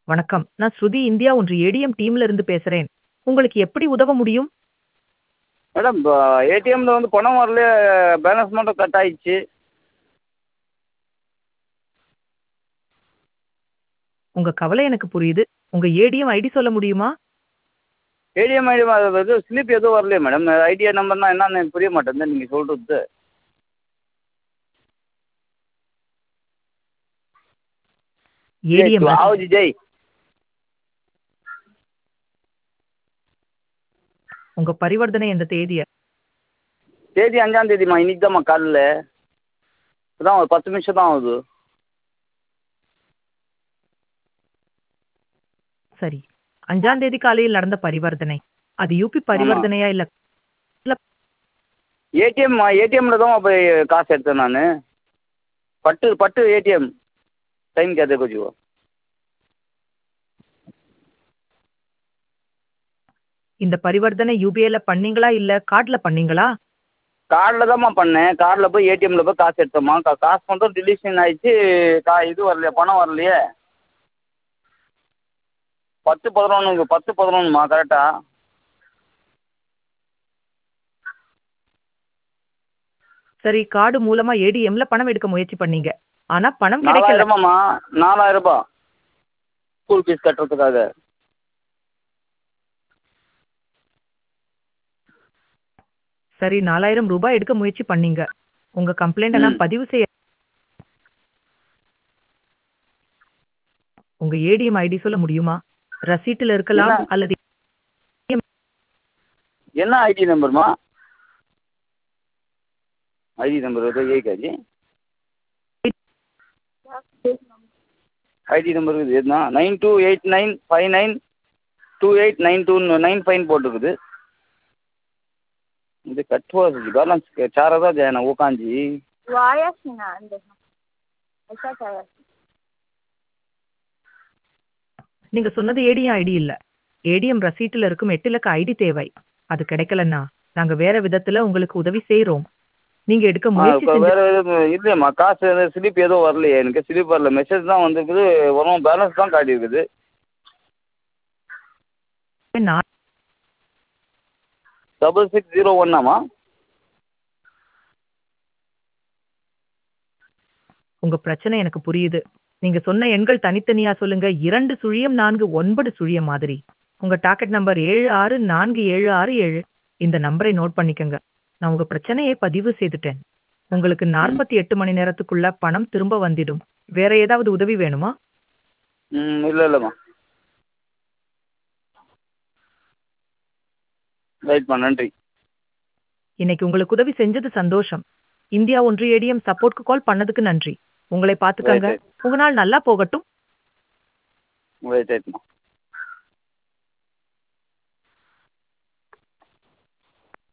வணக்கம் நான் ஸ்ருதி இந்தியா ஒன்று ஏடிஎம் டீம்ல இருந்து பேசுறேன் உங்களுக்கு எப்படி உதவ முடியும் மேடம் இப்போ ஏடிஎம்மில் வந்து பணம் வரல பேலன்ஸ் மட்டும் கட் ஆயிடுச்சு உங்க கவலை எனக்கு புரியுது உங்க ஏடிஎம் ஐடி சொல்ல முடியுமா ஏடிஎம் ஐடி இது ஸ்லிப் எதுவும் வரலையே மேடம் ஐடியா நம்பர்னா என்னன்னு எனக்கு புரிய மாட்டேங்குது நீங்கள் சொல்கிறது ஏடிஎம் ஆவுஜி ஜெய் உங்க பரிவர்த்தனை என்ற தேதிய தேதி அஞ்சாம் தேதிம்மா இன்னைக்கு தான்மா காலைல இப்போதான் ஒரு பத்து நிமிஷம் தான் ஆகுது சரி அஞ்சாம் தேதி காலையில் நடந்த பரிவர்த்தனை அது யூபி பரிவர்த்தனையா இல்ல ஏடிஎம் ஏடிஎம்மில் தான் போய் காசு எடுத்தேன் நான் பட்டு பட்டு ஏடிஎம் டைம் कहते कुछ वो இந்த பரிவர்த்தனை யூபிஐல பண்ணீங்களா இல்ல கார்டுல பண்ணீங்களா கார்டில் தான்மா பண்ணேன் கார்டில் போய் ஏடிஎம்மில் போய் காசு எடுத்தோம்மா கா காசு மட்டும் டிலிஷன் ஆயிடுச்சு கா இது வரலையே பணம் வரலையே பத்து பதினொன்று பத்து பதினொன்றுமா கரெக்டாக சரி கார்டு மூலமா ஏடிஎம்ல பணம் எடுக்க முயற்சி பண்ணீங்க ஆனா பணம் கிடைக்கல நாலாயிரமாம்மா நாலாயிரம் ரூபாய் ஸ்கூல் ஃபீஸ் கட்டுறதுக்காக சரி நாலாயிரம் ரூபாய் எடுக்க முயற்சி பண்ணீங்க உங்க கம்ப்ளைண்ட் எல்லாம் ம். பதிவு செய்ய உங்க ஏடிஎம் ஐடி சொல்ல முடியுமா ரசீட்டில் இருக்கலாம் என்ன? அல்லது என்ன ஐடி नंबरமா ஐடி नंबर तो यही का जी ஐடி நம்பர் இருக்குது எதுனா nine two eight nine five nine two eight nine two nine five போட்டுருக்குது मुझे कट हुआ बैलेंस चार हज़ार जाए ना वो कान जी वो आया थी ना अंदर ऐसा क्या आया நீங்க சொன்னது ஏடிஎம் ஐடி இல்ல ஏடிஎம் ரசீட்டில் இருக்கும் எட்டு இலக்க ஐடி தேவை அது கிடைக்கலன்னா நாங்க வேற விதத்துல உங்களுக்கு உதவி செய்றோம் நீங்க எடுக்க முயற்சி இப்போ செஞ்சு வேறு எதுவும் இல்லையம்மா காசு ஸ்லிப் எதுவும் வரலையே எனக்கு ஸ்லிப் வரல மெசேஜ் தான் வந்திருக்குது வரும் பேலன்ஸ் தான் காட்டியிருக்குது நான் டபுள் சிக்ஸ் ஜீரோ ஒன்னாம்மா உங்க பிரச்சனை எனக்கு புரியுது நீங்க சொன்ன எண்கள் தனித்தனியா சொல்லுங்க இரண்டு சுழியம் நான்கு ஒன்பது சுழியம் மாதிரி உங்க டாக்கெட் நம்பர் ஏழு ஆறு நான்கு ஏழு ஆறு ஏழு இந்த நம்பரை நோட் பண்ணிக்கங்க நான் உங்க பிரச்சனையை பதிவு செய்துட்டேன் உங்களுக்கு நாற்பத்தி எட்டு மணி நேரத்துக்குள்ள பணம் திரும்ப வந்துடும் வேற ஏதாவது உதவி வேணுமா ம் இல்லை இல்லைம்மா ரைட்மா நன்றி இன்னைக்கு உங்களுக்கு உதவி செஞ்சது சந்தோஷம் இந்தியா ஒன்று ஏடிஎம் சப்போர்ட்க்கு கால் பண்ணதுக்கு நன்றி உங்களை பாத்துக்கங்க Right, உங்க நாள் நல்லா போகட்டும் ரைட் ரைட்மா